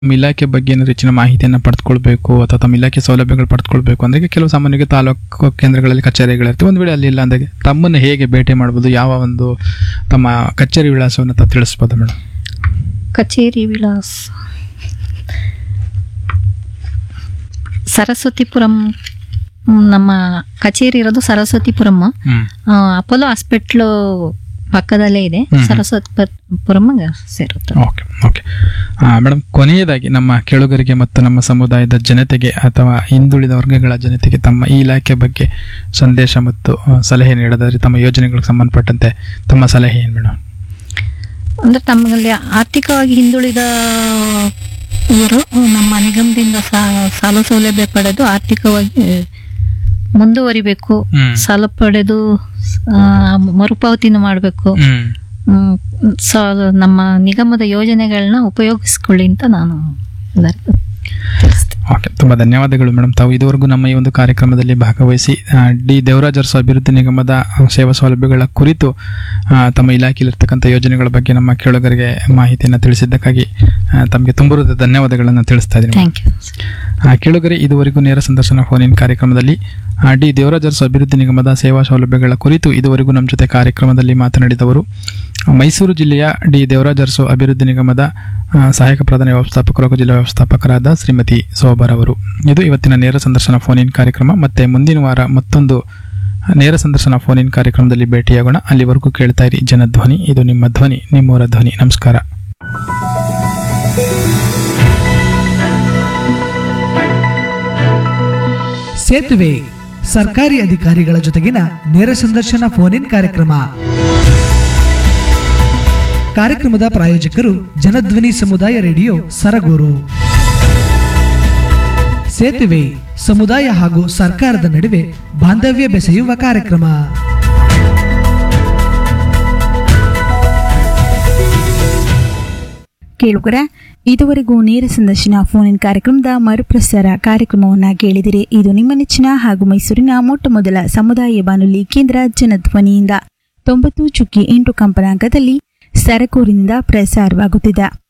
ತಮ್ಮ ಇಲಾಖೆ ಬಗ್ಗೆ ಏನಾದ್ರು ಹೆಚ್ಚಿನ ಮಾಹಿತಿಯನ್ನು ಪಡೆದುಕೊಳ್ಬೇಕು ಅಥವಾ ತಮ್ಮ ಇಲಾಖೆ ಸೌಲಭ್ಯಗಳು ಪಡೆದುಕೊಳ್ಬೇಕು ಅಂದ್ರೆ ಈಗ ಕೆಲವು ಸಾಮಾನ್ಯವಾಗಿ ತಾಲೂಕು ಕೇಂದ್ರಗಳಲ್ಲಿ ಕಚೇರಿಗಳಿರ್ತವೆ ಒಂದು ವೇಳೆ ಅಲ್ಲಿ ಇಲ್ಲ ಅಂದಾಗ ತಮ್ಮನ್ನು ಹೇಗೆ ಭೇಟಿ ಮಾಡ್ಬೋದು ಯಾವ ಒಂದು ತಮ್ಮ ಕಚೇರಿ ವಿಳಾಸವನ್ನು ತಾವು ತಿಳಿಸ್ಬೋದು ಮೇಡಮ್ ಕಚೇರಿ ವಿಳಾಸ ಸರಸ್ವತಿಪುರಂ ಮ್, ನಮ್ಮ ಕಚೇರಿ ಇರೋದು ಸರಸ್ವತಿಪುರಂ ಹ್ಮ್ ಆ, ಅಪೋಲೋ ಹಾಸ್ಪಿಟ್ಲು ಪಕ್ಕದಲ್ಲೇ ಇದೆ ಹ್ಮ್. ಸರಸ್ವತಿಪುರಂ ಸೇರುತ್ತೆ ಓಕೆ ಓಕೆ ಮೇಡಮ್ ಕೊನೆಯದಾಗಿ ನಮ್ಮ ಕೇಳುಗರಿಗೆ ಮತ್ತು ನಮ್ಮ ಸಮುದಾಯದ ಜನತೆಗೆ ಅಥವಾ ಹಿಂದುಳಿದ ವರ್ಗಗಳ ಜನತೆಗೆ ತಮ್ಮ ಈ ಇಲಾಖೆ ಬಗ್ಗೆ ಸಂದೇಶ ಮತ್ತು ಆ, ಸಲಹೆ ನೀಡೋದಾದ್ರೆ ತಮ್ಮ ಯೋಜನೆಗಳಿಗೆ ಸಂಬಂಧಪಟ್ಟಂತೆ ತಮ್ಮ ಸಲಹೆ ಏನು ಮೇಡಮ್ ಅಂದ್ರೆ ತಮ್ಮಲ್ಲಿ ಆರ್ಥಿಕವಾಗಿ ಹಿಂದುಳಿದ ಇವರು ನಮ್ಮ ನಿಗಮದಿಂದ ಸಾ- ಸಾಲ ಸೌಲಭ್ಯ ಪಡೆದು ಆರ್ಥಿಕವಾಗಿ ಮುಂದುವರಿಬೇಕು ಹ್ಮ್. ಸಾಲ ಪಡೆದು ಆ, ಮರುಪಾವತಿನ ಮಾಡಬೇಕು ಹ್ಮ್ ಸೊ ನಮ್ಮ ನಿಗಮದ ಯೋಜನೆಗಳನ್ನ ಉಪಯೋಗಿಸ್ಕೊಳ್ಳಿ ಅಂತ ನಾನು ಎಲ್ಲರಿಗೂ ತಿಳಿಸ್ತೇನೆ ಓಕೆ ತುಂಬ ಧನ್ಯವಾದಗಳು ಮೇಡಮ್ ತಾವು ಇದುವರೆಗೂ ನಮ್ಮ ಈ ಒಂದು ಕಾರ್ಯಕ್ರಮದಲ್ಲಿ ಭಾಗವಹಿಸಿ ಆ, ಡಿ ದೇವರಾಜ್ ಅರಸು ಅಭಿವೃದ್ಧಿ ನಿಗಮದ ಆ, ಸೇವಾ ಸೌಲಭ್ಯಗಳ ಕುರಿತು ಆ, ತಮ್ಮ ಇಲಾಖೆಯಲ್ಲಿರ್ತಕ್ಕಂಥ ಯೋಜನೆಗಳ ಬಗ್ಗೆ ನಮ್ಮ ಕೇಳುಗರಿಗೆ ಮಾಹಿತಿಯನ್ನು ತಿಳಿಸಿದ್ದಕ್ಕಾಗಿ ಆ, ತಮಗೆ ತುಂಬ ಹೃದಯದ ಧನ್ಯವಾದಗಳನ್ನು ತಿಳಿಸ್ತಾ ಇದ್ದೀನಿ ಥ್ಯಾಂಕ್ ಯು ಆ, ಕೇಳುಗರೆ ಇದುವರೆಗೂ ನೇರ ಸಂದರ್ಶನ ಫೋನ್ ಇನ್ ಕಾರ್ಯಕ್ರಮದಲ್ಲಿ ಆ, ಡಿ ದೇವರಾಜ್ ಅರಸು ಅಭಿವೃದ್ಧಿ ನಿಗಮದ ಸೇವಾ ಸೌಲಭ್ಯಗಳ ಕುರಿತು ಇದುವರೆಗೂ ನಮ್ಮ ಜೊತೆ ಕಾರ್ಯಕ್ರಮದಲ್ಲಿ ಮಾತನಾಡಿದವರು ಆ, ಮೈಸೂರು ಜಿಲ್ಲೆಯ ಡಿ ದೇವರಾಜ್ ಅರಸು ಅಭಿವೃದ್ಧಿ ನಿಗಮದ ಆ, ಸಹಾಯಕ ಪ್ರಧಾನ ವ್ಯವಸ್ಥಾಪಕರು ಹಾಗೂ ಜಿಲ್ಲಾ ವ್ಯವಸ್ಥಾಪಕರಾದ ಶ್ರೀಮತಿ ಸೋಬರ್ ಅವರು ಇದು ಇವತ್ತಿನ ನೇರ ಸಂದರ್ಶನ ಫೋನ್ ಇನ್ ಕಾರ್ಯಕ್ರಮ ಮತ್ತೆ ಮುಂದಿನ ವಾರ ಮತ್ತೊಂದು ನೇರ ಸಂದರ್ಶನ ಫೋನ್ ಇನ್ ಕಾರ್ಯಕ್ರಮದಲ್ಲಿ ಭೇಟಿಯಾಗೋಣ ಅಲ್ಲಿವರೆಗೂ ಕೇಳ್ತಾ ಇರಿ ಜನಧ್ವನಿ ಇದು ನಿಮ್ಮ ಧ್ವನಿ ನಿಮ್ಮವರ ಧ್ವನಿ ನಮಸ್ಕಾರ ಸೇತುವೆ ಸರ್ಕಾರಿ ಅಧಿಕಾರಿಗಳ ಜೊತೆಗಿನ ನೇರ ಸಂದರ್ಶನ ಫೋನ್ ಇನ್ ಕಾರ್ಯಕ್ರಮ ಕಾರ್ಯಕ್ರಮದ ಪ್ರಾಯೋಜಕರು ಜನಧ್ವನಿ ಸಮುದಾಯ ರೇಡಿಯೋ ಸರಗೂರು ಸೇತುವೆ ಸಮುದಾಯ ಹಾಗೂ ಸರ್ಕಾರದ ನಡುವೆ ಬಾಂಧವ್ಯ ಬೆಸೆಯುವ ಕಾರ್ಯಕ್ರಮ ಕೇಳುಗರ ಇದುವರೆಗೂ ನೇರ ಸಂದರ್ಶನ ಫೋನ್ ಇನ್ ಕಾರ್ಯಕ್ರಮದ ಮರುಪ್ರಸಾರ ಕಾರ್ಯಕ್ರಮವನ್ನ ಕೇಳಿದಿರಿ ಇದು ನಿಮ್ಮ ನೆಚ್ಚಿನ ಹಾಗೂ ಮೈಸೂರಿನ ಮೊಟ್ಟ ಮೊದಲ ಸಮುದಾಯ ಬಾನುಲಿ ಕೇಂದ್ರ ಜನಧ್ವನಿಯಿಂದ ತೊಂಬತ್ತು ಚುಕ್ಕಿ ಎಂಟು ಕಂಪನಾಂಕದಲ್ಲಿ ಸರಕೂರಿನಿಂದ ಪ್ರಸಾರವಾಗುತ್ತಿದೆ